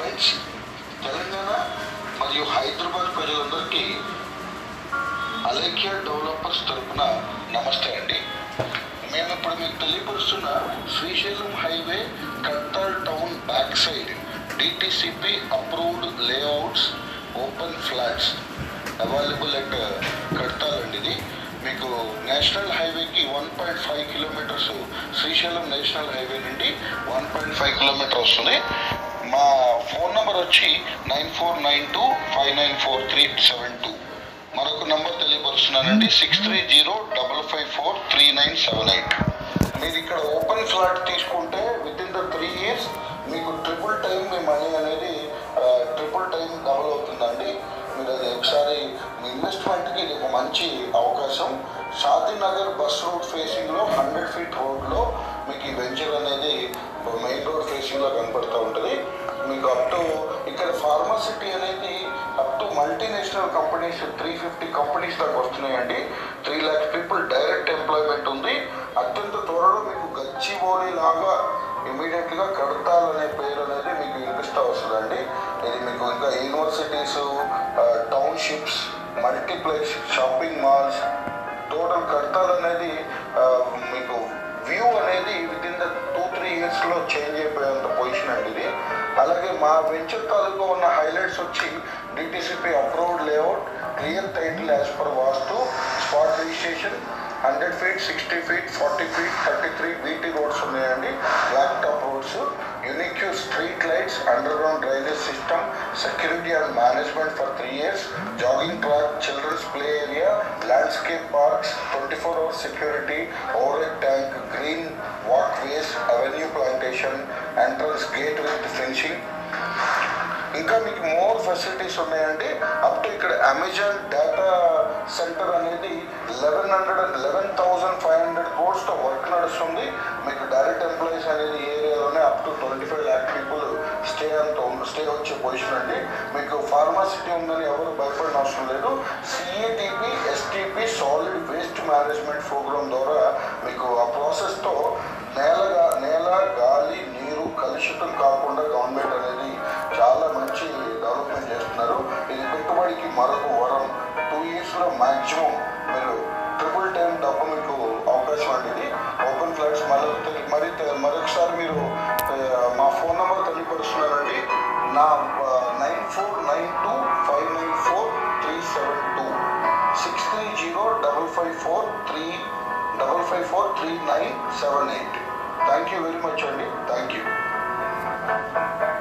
friends Telangana మరియు హైదరాబాద్ ప్రజలందరికీ Alekhya developers తరపున నమస్తే అండి మేము ఇప్పుడు మీకు తెలియపరుస్తున్న Srisailam highway Kadthal town back side DTCP approved layouts open flats available at Kadthal అండి ఇది మీకు నేషనల్ హైవేకి one point five kilometres Srisailam national highway నుండి వన్ పాయింట్ ఫైవ్ కిలోమీటర్ వస్తుంది మా ఫోన్ నెంబర్ వచ్చి nine four nine two five nine four three seven two మరొక number తెలియపరుస్తున్నానండి six three zero double five four three nine seven eight మీరు ఇక్కడ open flat తీసుకుంటే with in the three years మీకు triple time మీ money అనేది triple time double అవుతుందండి మీరు అది ఒకసారి మీ ఇన్వెస్ట్మెంట్కి ఇది ఒక మంచి అవకాశం షాదీనగర్ బస్ రోడ్ ఫేసింగ్లో హండ్రెడ్ ఫీట్ రోడ్లో మీకు ఈ వెంచర్ అనేది మెయిన్ రోడ్ ఫేసింగ్లో కనపడుతూ ఉంటుంది మీకు అప్ టు ఇక్కడ ఫార్మసిటీ అనేది up to multinational companies three fifty companies దాకా వస్తున్నాయండి three lakhs people direct employment ఉంది అత్యంత త్వరలో మీకు గచ్చిబౌలి లాగా ఇమీడియట్గా కడతాల్ అనే పేరు అనేది మీకు వినిపిస్తూ వస్తుందండి ఇది మీకు ఇంకా universities townships multiplex shopping malls total Kadthal అనేది ఆ, మీకు వ్యూ అనేది with in the two three ఇయర్స్లో చేంజ్ అయిపోయేంత పొజిషన్ అండి ఇది అలాగే మా వెంచర్ తాలూకా ఉన్న హైలైట్స్ వచ్చి DTCP approved layout clear title as per vastu spot registration hundred feet sixty feet forty feet thirty three BT roads ఉన్నాయండి black top roads unique street lights underground drainage system security and management for three years jogging track children's play area landscape parks twenty four hours security over tank green walk ways avenue plantation entrance gate with fencing ఇంకా మీకు more facilities ఉన్నాయండి up to ఇక్కడ Amazon data center అనేది eleven hundred and eleven thousand five hundred కోర్స్తో work నడుస్తుంది మీకు direct employees అనేది ఈ ఏరియాలోనే up to twenty five lakh people stay అంత స్టే వచ్చే పొజిషన్ అండి మీకు ఫార్మాసిటీ ఉందని ఎవరు భయపడిన అవసరం లేదు సిఏటిపి STP solid waste management programme ద్వారా మీకు ఆ ప్రాసెస్తో నేలగా నేల గాలి నీరు కలుషితం కాకుండా గవర్నమెంట్ అనేది చాలా మంచి డెవలప్మెంట్ చేస్తున్నారు ఇది పెట్టుబడికి మరొక వరం టూ ఇయర్స్లో మ్యాక్సిమం మీరు ట్రిపుల్ టైం డబ్బు మీకు అవకాశం అండి ఇది ఓపెన్ ఫ్లాట్స్ మళ్ళీ తెలి- మరి తె- మరొకసారి మీరు ఆ, మా ఫోన్ నెంబర్ తెలియపరుస్తున్నారండి నా nine four nine two five nine four three seven two six three zero double five four three double five four three nine seven eight thank you very much అండి థ్యాంక్ యూ